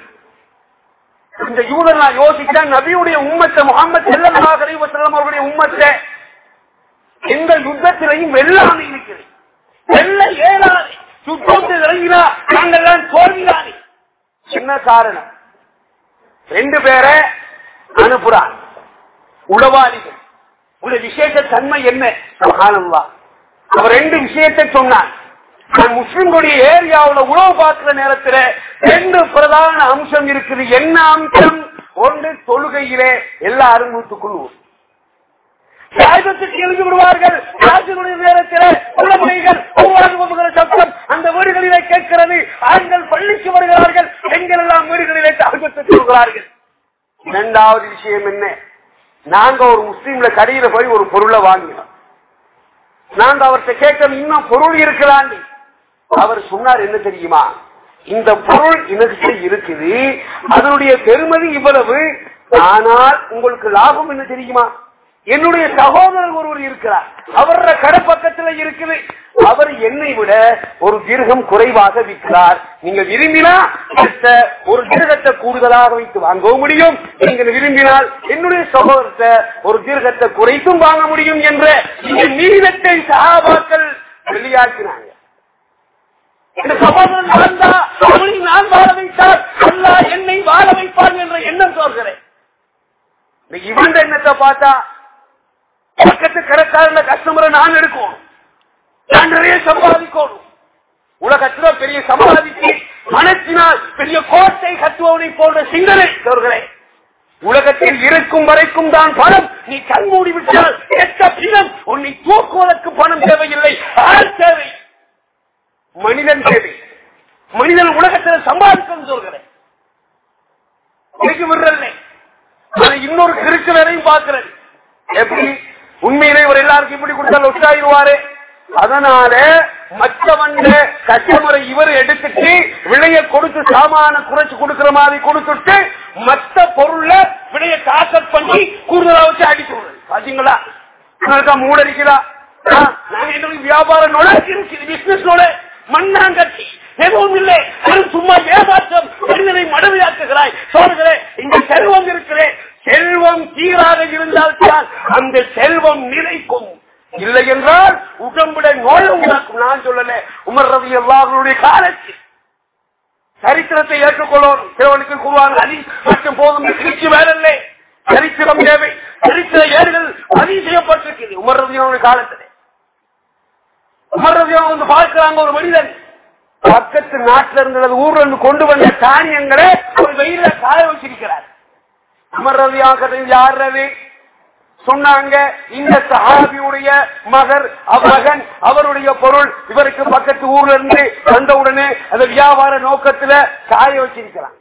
இந்த யூதர் நான் யோசிச்சேன் நபியுடைய உம்மத்தை முகமது ஸல்லல்லாஹு அலைஹி வஸல்லம் அவருடைய உம்மத்தை எந்த யுத்தத்திலையும் வெல்லாமை இருக்கிறது வெல்ல இயலாது சுத்தத்தில் இறங்கினா நாங்கெல்லாம் தோல்விதானே என்ன காரணம் ரெண்டு பேரை அனுப்புறான் உளவாளிகள் உள்ள விசேஷ தன்மை என்ன சுப்ஹானல்லாஹ். அவர் ரெண்டு விஷயத்தை சொன்னான் நான் முஸ்லிம்களுடைய ஏரியாவுல உணவு பார்க்கிற நேரத்துல ரெண்டு பிரதான அம்சம் இருக்குது என்ன அம்சம் ஒன்று தொழுகையிலே எல்லாரும் நூற்றுக்குள்ளுவோம் சாயத்துக்கு எழுதி விடுவார்கள் ராஜனுடைய நேரத்தில் குழந்தைகள் ஒவ்வொரு ஒவ்வொரு சத்தம் அந்த வீடுகளிலே கேட்கிறது ஆண்கள் பள்ளிக்கு வருகிறார்கள் பெண்கள் எல்லாம் வீடுகளிலே தாழ்வத்துக்கு வருகிறார்கள் இரண்டாவது விஷயம் என்ன நாங்க ஒரு முஸ்லீம்ல கடையில போய் ஒரு பொருளை வாங்கினோம் நாங்க அவர்கிட்ட கேட்கணும் இன்னும் பொருள் இருக்கிறான் அவர் சொன்னார் என்ன தெரியுமா இந்த பொருள் எனக்கு இருக்குது அதனுடைய பெருமதி இவ்வளவு ஆனால் உங்களுக்கு லாபம் என்ன தெரியுமா என்னுடைய சகோதரர் ஒருவர் இருக்கிறார் அவரோட கடை பக்கத்துல இருக்குது அவர் என்னை விட ஒரு தீர்க்கம் குறைவாக விற்கிறார் நீங்க விரும்பினா அடுத்த ஒரு தீர்க்கத்தை கூடுதலாக வைத்து வாங்கவும் முடியும் நீங்கள் விரும்பினால் என்னுடைய சகோதரத்தை ஒரு தீர்க்கத்தை குறைத்தும் வாங்க முடியும் என்ற இந்த நீளத்தை சகாபாக்கள் வெளியாக்கினாங்க இந்த சகோதரன் வாழ்ந்தா அவனை நான் வாழ வைத்தால் அல்லா என்னை வாழ வைப்பான் என்ற எண்ணம் சொல்கிறேன் இந்த இவன் எண்ணத்தை பார்த்தா பக்கத்து கடைக்காரன கஸ்டமரை நான் எடுக்கணும் நான் நிறைய சம்பாதிக்கணும் உலகத்துல பெரிய சம்பாதிச்சு மனத்தினால் பெரிய கோட்டை கட்டுவவனை போன்ற சிந்தனை சொல்கிறேன் உலகத்தில் இருக்கும் வரைக்கும் தான் பணம் நீ கண் மூடி விட்டால் எட்ட பிணம் உன்னை தூக்குவதற்கு பணம் தேவையில்லை ஆள் தேவை மனிதன் தேவை மனிதன் உலகத்தில் சம்பாதிக்கணும் சொல்கிறேன் இன்னைக்கு விடுறல்ல ஆனா இன்னொரு கிருக்கலரையும் பார்க்கிறேன் எப்படி உண்மையிலே இவர் எல்லாருக்கும் இப்படி கொடுத்தால் ஒட்டாயிருவாரு அதனால மற்றவன் கஸ்டமரை இவர் எடுத்துட்டு விலைய கொடுத்து சாமான குறைச்சு கொடுக்கிற மாதிரி கொடுத்துட்டு மற்ற பொருள்ல விலைய தாக்கல் பண்ணி கூடுதலா வச்சு அடிச்சு விடுறது. பாத்தீங்களா உங்களுக்கு மூடடிக்கிறா நாங்க எங்களுக்கு வியாபாரம் நோட இருக்குது பிசினஸ் நோட மண்ணாங்கட்டி எதுவும் இல்லை வெறும் சும்மா ஏமாற்றம் மனிதனை மடமையாக்குகிறாய் சோழர்களே இந்த செல்வம் இருக்கிறேன் செல்வம் சீராக இருந்தால்தான் அந்த செல்வம் நிலைக்கும் இல்லை என்றால் உடம்புட நோய் உண்டாக்கும் நான் சொல்லல உமர் ரவி எல்லாருடைய காலத்தில் சரித்திரத்தை ஏற்றுக்கொள்ளும் சிலவனுக்கு கூறுவாங்க அலி மற்றும் போதும் திருச்சி வேலை சரித்திரம் தேவை சரித்திர ஏடுகள் பதிவு செய்யப்பட்டிருக்கிறது உமர் ரவியோனுடைய காலத்தில் உமர் ரவியோ வந்து பார்க்கிறாங்க ஒரு மனிதன் பக்கத்து நாட்டில இருந்தது ஊர்ல இருந்து கொண்டு வந்த தானியங்களை ஒரு வெயில காய வச்சிருக்கிறார் அமர் ரவியாக யார் ரவி சொன்னாங்க இந்த சஹாபியுடைய மகர் மகன் அவருடைய பொருள் இவருக்கு பக்கத்து ஊர்ல இருந்து வந்தவுடனே அந்த வியாபார நோக்கத்துல காய வச்சிருக்கிறான்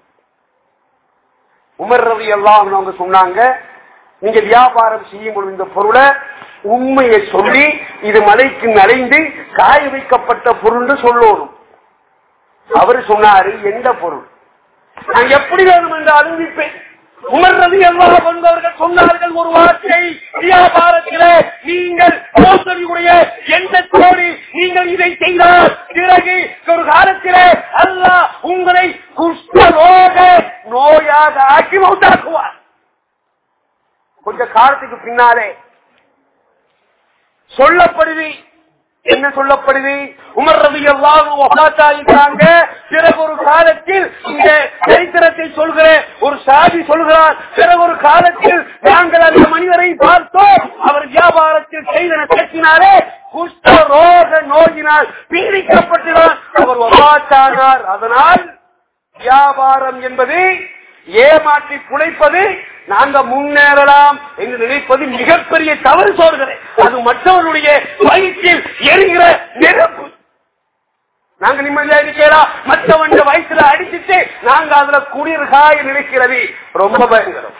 உமர் ரவி எல்லாம் அவங்க சொன்னாங்க நீங்க வியாபாரம் செய்யும் பொழுது இந்த பொருளை உண்மையை சொல்லி இது மலைக்கு நனைந்து காய வைக்கப்பட்ட பொருள் சொல்லணும் அவர் சொன்னாரு எந்த பொருள் நான் எப்படி வேணும் என்று அறிவிப்பேன் உமர் ரவி அல்லாஹ் வந்தவர்கள் சொன்னார்கள் ஒரு வார்த்தை வியாபாரத்திலே நீங்கள் மோசடியுடைய எந்த கோடி நீங்கள் இதை செய்தால் பிறகு ஒரு காலத்திலே அல்லாஹ் உங்களை குஷ்டரோக நோயாக ஆக்கி மௌத்தாக்குவார் கொஞ்ச காலத்துக்கு பின்னாலே சொல்லப்படுது என்ன சொல்லப்படுது உமர் ரவி அல்லாஹாங்க பிறகு ஒரு காலத்தில் இந்த சரித்திரத்தை சொல்கிற ஒரு சாதி சொல்கிறார் பிறகு ஒரு காலத்தில் நாங்கள் அந்த மனிதரை பார்த்தோம் அவர் வியாபாரத்தில் செய்தன கட்டினாரே குஷ்ட ரோக நோயினால் பீடிக்கப்பட்டுதான் அவர் ஒப்பாச்சானார் அதனால் வியாபாரம் என்பது ஏமாற்றி குலைப்பது நாங்க முன்னேறலாம் என்று நினைப்பது மிகப்பெரிய தவறு சோறுகிறேன் அது மற்றவர்களுடைய வயிற்றில் எரிகிற நெருப்பு நாங்க நிம்மதியா இருக்கலாம் மற்றவன் வயிற்றுல அடிச்சுட்டு நாங்க அதுல குளிர்காய நினைக்கிறது ரொம்ப பயங்கரம்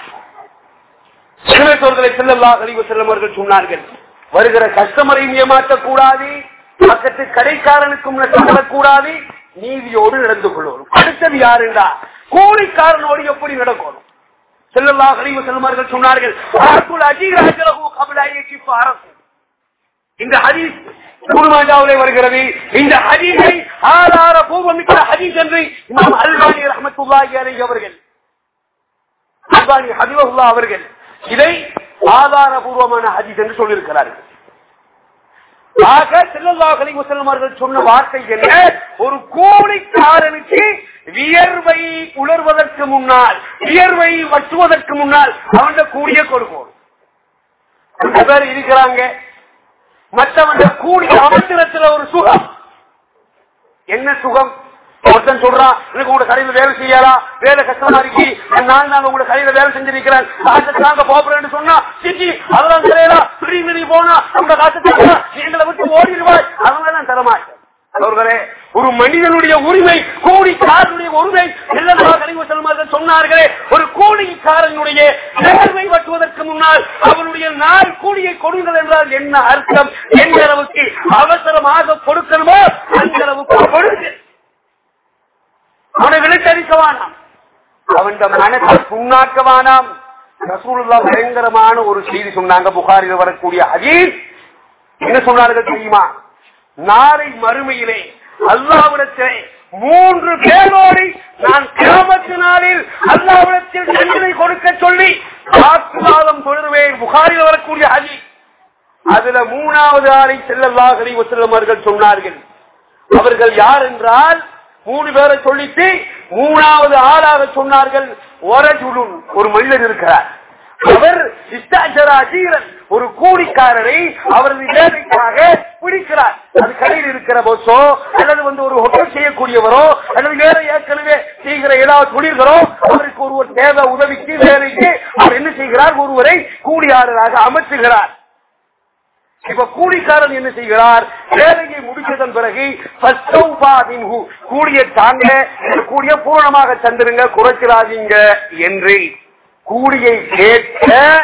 சிறுவர்களை செல்லல்லா கழிவு செல்லவர்கள் சொன்னார்கள் வருகிற கஸ்டமரையும் ஏமாற்றக்கூடாது பக்கத்து கடைக்காரனுக்கும் நஷ்டப்படக்கூடாது நீதியோடு நடந்து கொள்வோம் அடுத்தது யாருண்டா கூலிக்காரனோடு எப்படி நடக்கணும் செல்லல்லா கழிவு செல்லுமார்கள் சொன்னார்கள் "ஆக்குல் அஜீராஜலகு கபில ஐயக்கிப்பு அரசு." இந்த ஹதீஸ் குருமாஜாவிலே வருகிறது இந்த ஹதீஸை ஆதார பூர்வமிக்க ஹதீஸ் என்று இமாம் அல்பானி ரஹமத்துல்லாஹி அலைஹி அவர்கள் அல்பானி ஹபிபுல்லா அவர்கள் இதை ஆதாரபூர்வமான ஹதீஸ் என்று சொல்லியிருக்கிறார்கள் ஆக செல்லல்லா கலிவு செல்லுமார்கள் சொன்ன வார்த்தை என்ன ஒரு கூலிக்காரனுக்கு வியர்வை உணர்வதற்கு முன்னால் வியர்வை வற்றுவதற்கு முன்னால் அவன் கூடிய கொடுக்கணும் கொஞ்ச பேர் இருக்கிறாங்க மற்றவன் கூடி அவசரத்துல ஒரு சுகம் என்ன சுகம் ஒருத்தன் சொல்றான் எனக்கு உங்க கடையில வேலை செய்யலாம் வேலை கஷ்டமா இருக்கு நான் நாலு நாள் உங்க கடையில வேலை செஞ்சிருக்கிறேன் காசு நாங்க போறேன்னு சொன்னா சிச்சி அதெல்லாம் தெரியலாம் திரும்பி நீ போனா உங்க காசு தரா எங்களை விட்டு ஓடிடுவாய் அவங்க தான் தரமாட்டேன் அவர்களே ஒரு மனிதனுடைய உரிமை கூலிக்காரனுடைய உரிமை எல்லா கழிவு செல்லுமார்கள் சொன்னார்களே ஒரு கூலிக்காரனுடைய நேர்மை வட்டுவதற்கு முன்னால் அவனுடைய நாள் கூலியை கொடுங்கள் என்றால் என்ன அர்த்தம் எந்த அளவுக்கு அவசரமாக கொடுக்கணுமோ அந்த அளவுக்கு கொடுங்க அவனை விளைச்சரிக்கவானாம் அவன் மனத்தை புண்ணாக்கவானாம் ரசூலுல்லா பயங்கரமான ஒரு செய்தி சொன்னாங்க புகாரில் வரக்கூடிய அஜீத் என்ன சொன்னார்கள் தெரியுமா நாளை மறுமையிலே அல்லாவிடத்திலே மூன்று பேரோடு நான் கிராமத்து நாளில் அல்லாவிடத்தில் தண்டனை கொடுக்க சொல்லி வாக்குவாதம் தொடருவேன் புகாரில் வரக்கூடிய அஜி அதுல மூணாவது ஆளை செல்லல்லாஹரி வசல்லமர்கள் சொன்னார்கள் அவர்கள் யார் என்றால் மூணு பேரை சொல்லிட்டு மூணாவது ஆளாக சொன்னார்கள் ஒரஜுலுன் ஒரு மனிதர் இருக்கிறார் அவர் இஷ்டாச்சராசீரன் ஒரு கூலிக்காரரை அவரது வேலைக்காக பிடிக்கிறார் அது கடையில் இருக்கிற போசோ அல்லது வந்து ஒரு ஹோட்டல் செய்யக்கூடியவரோ அல்லது வேற ஏற்கனவே செய்கிற ஏதாவது தொழில்களோ அவருக்கு ஒருவர் தேவை உதவிக்கு வேலைக்கு அவர் என்ன செய்கிறார் ஒருவரை கூலியாளராக அமர்த்துகிறார் இப்ப கூலிக்காரன் என்ன செய்கிறார் வேலையை முடிச்சதன் பிறகு கூலிய தாங்க கூலிய பூரணமாக தந்துருங்க குறைச்சிடாதீங்க என்று கூலியை கேட்க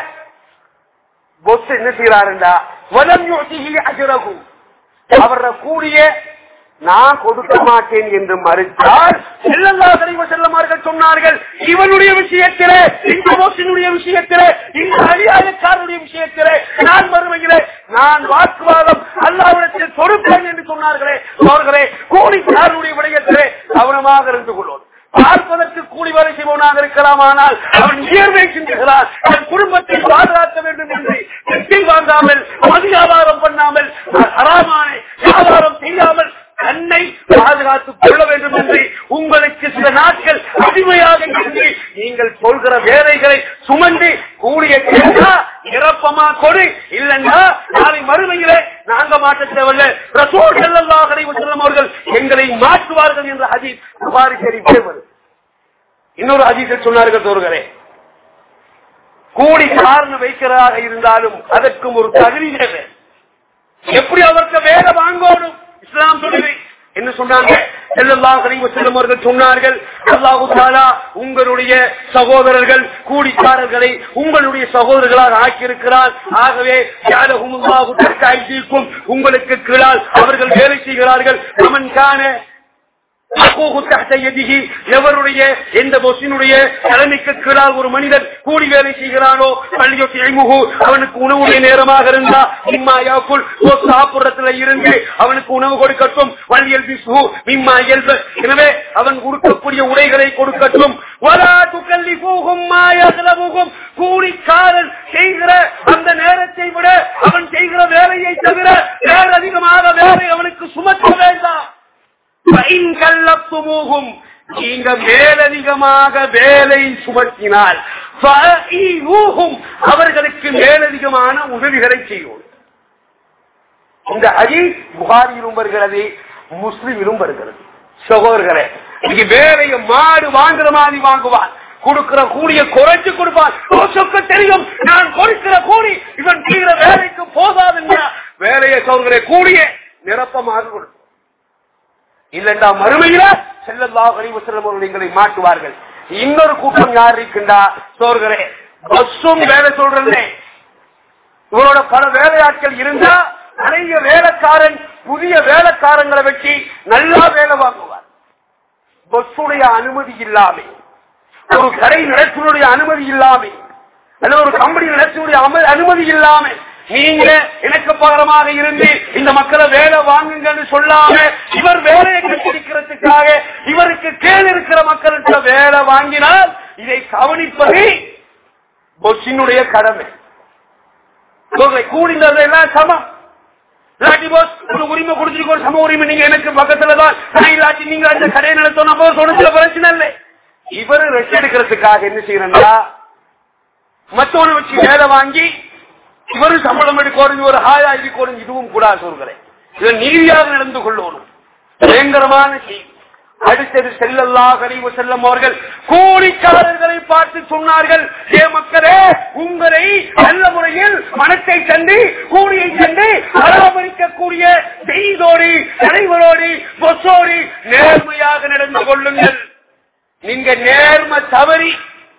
பொஸ் என்ன செய்யறாருண்டா வலம் யோசிகி அஜரகு அவர கூலிய நான் கொடுக்க மாட்டேன் என்று மறுத்தால் செல்லல்லா கழிவு செல்லமார்கள் சொன்னார்கள் இவனுடைய விஷயத்திலே இந்த மோசினுடைய விஷயத்திலே இந்த அநியாயக்காரனுடைய விஷயத்திலே நான் மறுமையிலே நான் வாக்குவாதம் அல்லாவிடத்தில் கொடுப்பேன் என்று சொன்னார்களே அவர்களே கூலிக்காரனுடைய விடயத்திலே கவனமாக இருந்து கொள்வோம் பார்ப்பதற்கு கூலி வேலை செய்பவனாக இருக்கலாம் ஆனால் அவன் உயர்வை சிந்துகிறான் தன் குடும்பத்தை பாதுகாக்க வேண்டும் என்று வெற்றி வாங்காமல் மது வியாபாரம் பண்ணாமல் அறாமான வியாபாரம் செய்யாமல் தன்னை பாதுகாத்துக் கொள்ள வேண்டும் என்று உங்களுக்கு சில நாட்கள் அடிமையாக இருந்து நீங்கள் சொல்கிற வேலைகளை சுமந்து கூடிய கேட்டா நிரப்பமா கொடு இல்லைன்னா நாளை மறுமையிலே நாங்க மாற்ற தேவையில்ல ரசோல் செல்லல்லாஹரை செல்லும் அவர்கள் எங்களை மாற்றுவார்கள் என்ற ஹதீஸ் புகாரி சரி வருது இன்னொரு ஹதீஸை சொன்னார்கள் தோறுகிறே கூடி காரணம் வைக்கிறதாக இருந்தாலும் அதற்கும் ஒரு தகுதி தேவை எப்படி அவருக்கு வேலை வாங்கணும் இஸ்லாம் சொல்லுது என்ன சொன்னாங்க செல்லல்லாம் கனிவு செல்லுமர்கள் சொன்னார்கள் அல்லாஹு தாலா உங்களுடைய சகோதரர்கள் கூடிக்காரர்களை உங்களுடைய சகோதரர்களாக ஆக்கியிருக்கிறார் ஆகவே யாரும் உங்களுக்கு கீழால் அவர்கள் வேலை செய்கிறார்கள் அவன் காண அகூஹு தஹ்த யதிஹி, எவருடைய எந்த பொசினுடைய தலைமைக்கு கீழால் ஒரு மனிதன் கூலி வேலை செய்கிறானோ பள்ளியொட்டி ஐமுகு அவனுக்கு உணவுடைய நேரமாக இருந்தா இம்மா யாக்குல் ஓ சாப்பிடத்துல இருந்து அவனுக்கு உணவு கொடுக்கட்டும் வள்ளியல் பிசு மிம்மா இயல்பு எனவே அவன் கொடுக்கக்கூடிய உடைகளை கொடுக்கட்டும் வலா துக்கல்லிஃபூஹும் மா யக்லபுஹும் கூலிக்காரன் செய்கிற அந்த நேரத்தை விட அவன் செய்கிற வேலையை தவிர வேற அதிகமாக வேலை அவனுக்கு சுமத்த வேண்டாம் பைன் கல்லத்துமூகும் நீங்க மேலதிகமாக வேலை சுமத்தினால் ஃபஈஊஹும் அவர்களுக்கு மேலதிகமான உதவிகளை செய்யும் இந்த ஹதீஸ் புகாரியிலும் வருகிறது முஸ்லிமிலும் வருகிறது சகோதரர்களே இங்க வேலையை மாடு வாங்குற மாதிரி வாங்குவான் கொடுக்கிற கூலிய குறைச்சு கொடுப்பான் சொக்க தெரியும் நான் கொடுக்கிற கூலி இவன் செய்கிற வேலைக்கு போதாதுங்க வேலையை சோதனை கூலிய நிரப்பமாக கொடுக்கும் இல்லண்டா மறுமையில செல்லல்லா அறிவு செல்லும் எங்களை மாட்டுவார்கள் இன்னொரு கூட்டம் யார் இருக்கின்றா சோர்களே பஸ்ஸும் வேலை சொல்றே இவரோட பல வேலையாட்கள் இருந்தா நிறைய வேலைக்காரன் புதிய வேலைக்காரங்களை வச்சு நல்லா வேலை வாங்குவார் பஸ்ஸுடைய அனுமதி இல்லாம ஒரு கடை நடத்தினுடைய அனுமதி இல்லாம அல்லது ஒரு கம்பெனி நடத்தினுடைய அம- அனுமதி இல்லாம நீங்க எனக்கு பகரமாக இருந்து இந்த மக்களை வேலை வாங்குங்கன்னு சொல்லாம இவர் வேலையை கண்டிருக்கிறதுக்காக இவருக்கு கீழ் இருக்கிற மக்கள்கிட்ட வேலை வாங்கினால் இதை கவனிப்பது பொஸ்ஸினுடைய கடமை சொல்றேன், கூடினது எல்லாம் சமம் இல்லாட்டி போஸ் ஒரு உரிமை கொடுத்துருக்கோம் சம உரிமை நீங்க எனக்கு பக்கத்துல தான் நான் இல்லாட்டி நீங்க அந்த கடையை நடத்தணும் போது சொன்னதுல பிரச்சனை இல்லை இவரு ரெஸ்ட் எடுக்கிறதுக்காக என்ன செய்யறா மத்தவனை வச்சு வேலை வாங்கி இவரும் சம்பளம் எடுக்கணும் ஒரு ஹாயா இருக்கணும் இதுவும் கூடாது சொல்கிறேன் இவன் நீதியாக நடந்து கொள்ளணும் பயங்கரமான செய்தி அடுத்தது செல்லல்லா கழிவு செல்லும் அவர்கள் கூலிக்காரர்களை பார்த்து சொன்னார்கள் ஏ மக்களே உங்களை நல்ல முறையில் மனத்தை கண்டு கூலியை கண்டு பராமரிக்கக்கூடிய செய்தோடு தலைவரோடு பொசோடு நேர்மையாக நடந்து கொள்ளுங்கள் நீங்க நேர்மை தவறி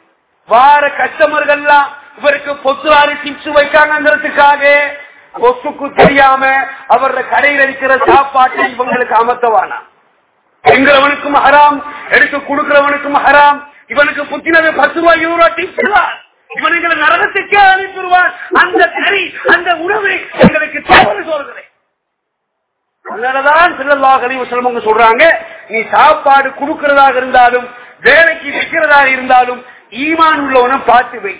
வார கஸ்டமர்கள்லாம் இவருக்கு பொத்துவாரி டிப்ஸ் வைக்காங்கிறதுக்காக கொசுக்கு தெரியாம அவரோட கடையில் இருக்கிற சாப்பாட்டை இவங்களுக்கு அமர்த்தவானா எங்கிறவனுக்கும் ஹராம் எடுத்து கொடுக்கிறவனுக்கும் ஹராம் இவனுக்கு புத்தினது பத்து ரூபாய் இருபது டிப்ஸ் தான் இவனுங்களை நரகத்துக்கே அனுப்பிடுவான் அந்த கறி அந்த உணவு எங்களுக்கு தவறு சொல்கிறேன் அதனாலதான் செல்லல்லாஹ் அலைஹி செல்வங்க சொல்றாங்க நீ சாப்பாடு கொடுக்கிறதாக இருந்தாலும் வேலைக்கு வைக்கிறதாக இருந்தாலும் ஈமான் உள்ளவனை பார்த்து வை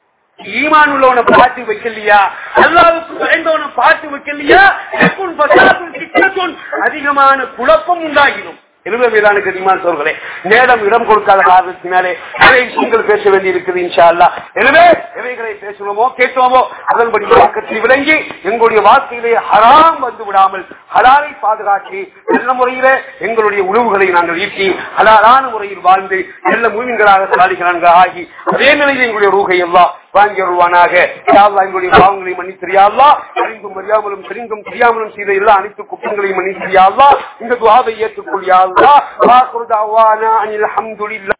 ஈமான் உள்ளவனை பார்த்து வைக்கலையா அல்லாவுக்கு பயந்தவனை பார்த்து வைக்கலையா எக்குன் பசாத்துன் சித்தத்துன் அதிகமான குழப்பம் உண்டாகிடும் எனவே மேலான கதிமான் சொல்கிறேன் நேரம் இடம் கொடுக்காத காரணத்தினாலே நிறைய விஷயங்கள் பேச வேண்டி இருக்குது இன்ஷா அல்லாஹ் எனவே எவைகளை பேசுவோமோ கேட்டோமோ அதன்படி பக்கத்தில் விளங்கி எங்களுடைய வாழ்க்கையிலே ஹராம் வந்து விடாமல் ஹலாலை பாதுகாத்து நல்ல முறையில எங்களுடைய உணவுகளை நாங்கள் ஈட்டி ஹலாலான முறையில் வாழ்ந்து நல்ல மூவிங்களாக சாதிக்கிறாங்க ஆகி அதே நிலையில் எங்களுடைய ரூகை எல்லாம் வாங்கி வருவானாக யா அல்லாஹ் எங்களுடைய பாவங்களை மன்னித்திரியாள்லா அறிந்தும் அறியாமலும் தெரிந்தும் தெரியாமலும் செய்த எல்லா அனைத்து குற்றங்களையும் மன்னித்திரியாள்லா இந்த துவாவை ஏற்றுக்கொள்ளியாள்லா வாக்குறுதாவானா அனில் அஹமதுல்லா